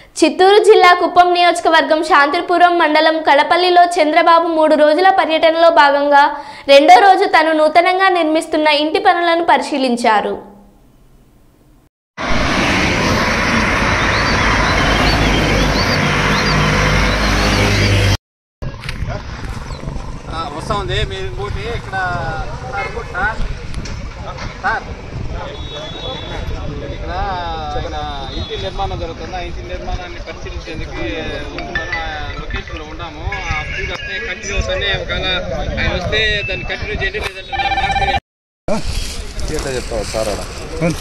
చిత్తూరు జిల్లా కుప్పం నియోజకవర్గం శాంతిపురం మండలం కడపల్లిలో చంద్రబాబు మూడు రోజుల పర్యటనలో భాగంగా రెండో రోజు తను నూతనంగా నిర్మిస్తున్న ఇంటి పనులను పరిశీలించారు ఆ, వస్తా ఉంది మీరు ఇంకోటి ఇక్కడ సార్ ఇంకోటి సార్ సార్ ఇక్కడ ఇక్కడ ఇంటి నిర్మాణం జరుగుతుంది ఆ ఇంటి నిర్మాణాన్ని పరిశీలించేందుకు ఉంటున్నాను ఆ లొకేషన్లో ఉన్నాము ఆ ఫీడ్ వస్తే కంటిన్యూ అవుతానే ఒకవేళ ఆయన వస్తే దాన్ని కంటిన్యూ చేయండి లేదంటే నా మార్కెట్ ఎట్లా చెప్తావు సార్ ఆడ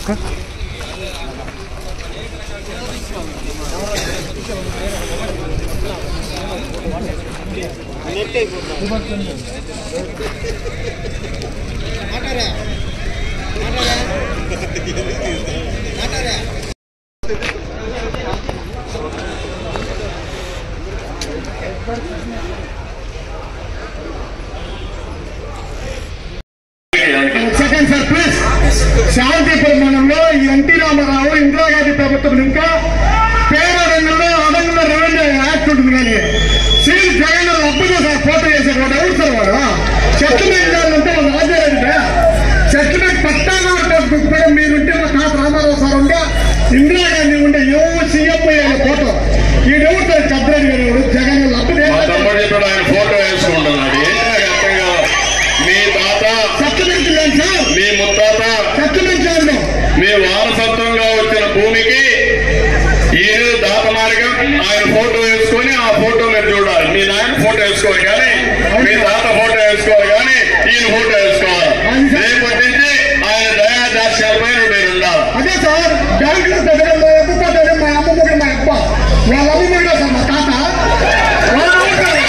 సెకండ్ సార్ ప్లీజ్ శాంతి పరిమాణంలో ఈ ఎన్టీ రామారావు ఇందిరాగాంధీ ప్రభుత్వం ఇంకా పేదరంగంలో అదనంగా రెవెన్యూ యాక్ట్ ఉంటుంది కానీ సీల్ జగన్ అప్పుగా సార్ ఫోటో చేశారు వాడు ఎవరు సార్ వాడు సెటిల్మెంట్ చేయాలంటే వాళ్ళు రాజారంటే సెటిల్మెంట్ పట్టాగా కూడా మీరుంటే మా తాత రామారావు సార్ ఉంటే ఇందిరాగాంధీ ఉండే ఎవరు సీఎం అయ్యే ఫోటో ఈ ఎవరు సార్ చంద్రబాబు గారు ఎవరు జగన్ మా అప్పుడు తమ్ముడు ఇప్పుడు ఆయన ఫోటో వేసుకుంటున్నాడు ఏంటి నాకు అర్థం కాదు మీ తాత సెటిల్మెంట్ లేదు సార్ మీ ముత్తాత సెటిల్మెంట్ చేయండి మీ వారసత్వంగా వచ్చిన భూమికి ఈయన దాత మార్గం ఆయన ఫోటో వేసుకొని ఆ ఫోటో మీరు చూడాలి మీ నాయన ఫోటో వేసుకోవాలి కానీ మీ తాత ఫోటో వేసుకోవాలి కానీ ఈయన ఫోటో వేసుకోవాలి రేపటి నుంచి ఆయన దయా దాస్యాలపై మీరు ఉండాలి అదే సార్ బ్యాంక్ లో దగ్గర ఎందుకంటే మా అమ్మ కూడా మా అబ్బ వాళ్ళ అమ్మ కూడా సార్ మా తాత వాళ్ళ అమ్మ కూడా.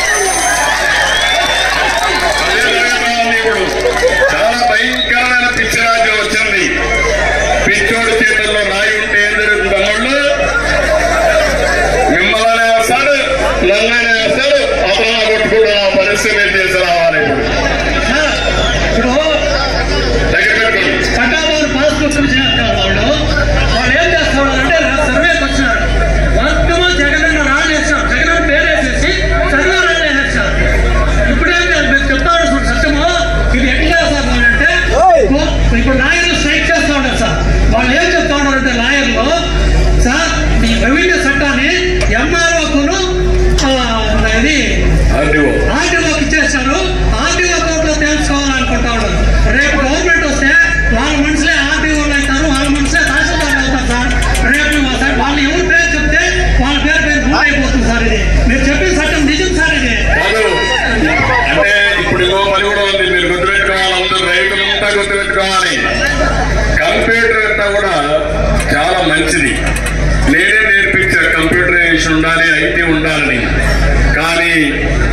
అదేవిధంగా ఇప్పుడు చాలా భయంకరమైన పిచ్చి రాజ్యం వచ్చింది పిచ్చోడి చేతుల్లో రాయి ఉంటే ఏం జరుగుతుంది తమ్ముళ్ళు మిమ్మల్ని వేస్తాడు నన్నైనా వేస్తాడు అతను కొట్టుకుంటున్న పరిస్థితి తీసుకురావాలి ఇప్పుడు ఇప్పుడు దగ్గర పెట్టుకోండి పట్టాదారు పాస్ పుస్తకం చేస్తారు వాళ్ళు వాళ్ళు ఏం చేస్తారు అంటే సర్వేకి వచ్చినారు మొత్తము జగనన్న రాళ్ళు వేసాం జగనన్న పేరు వేసేసి సర్వే రాళ్ళు వేసేసారు ఇప్పుడేం కాదు, మీరు చెప్తారు చూడు సత్యము ఇది ఎట్లా చేస్తారు అంటే ఇప్పుడు లాయర్లు స్ట్రైక్ చేస్తా ఉన్నారు సార్ వాళ్ళు ఏం చెప్తా ఉన్నారంటే లాయర్లు సార్ ఈ రెవెన్యూ చట్టాన్ని ఎంఆర్ఓకును ఇది ఆర్డీఓ ఆర్టీఓకి ఇచ్చేస్తారు ఆర్టీఓ కోర్టులో తెలుసుకోవాలనుకుంటా ఉన్నారు రేపు గవర్నమెంట్ వస్తే వాళ్ళ మనుషులే ఆర్టీఓలు అవుతారు వాళ్ళ మనుషులే తహసీల్దార్లు అవుతారు సార్ రేపు సార్ వాళ్ళు ఎవరు పేరు చెప్తే వాళ్ళ పేరు పేరు మూవ్ అయిపోతుంది సార్ ఇది మీరు చెప్పిన చట్టం నిజం సార్ ఇది కాదు అంటే ఇప్పుడు ఇంకో పని కూడా ఉంది మీరు గుర్తుపెట్టుకోవాలి అందరూ రైతులంతా గుర్తుపెట్టుకోవాలి కంప్యూటర్ అంతా కూడా చాలా మంచిది నేనే నేర్పించా కంప్యూటరైజేషన్ ఉండాలి ఐటీ ఉండాలని కానీ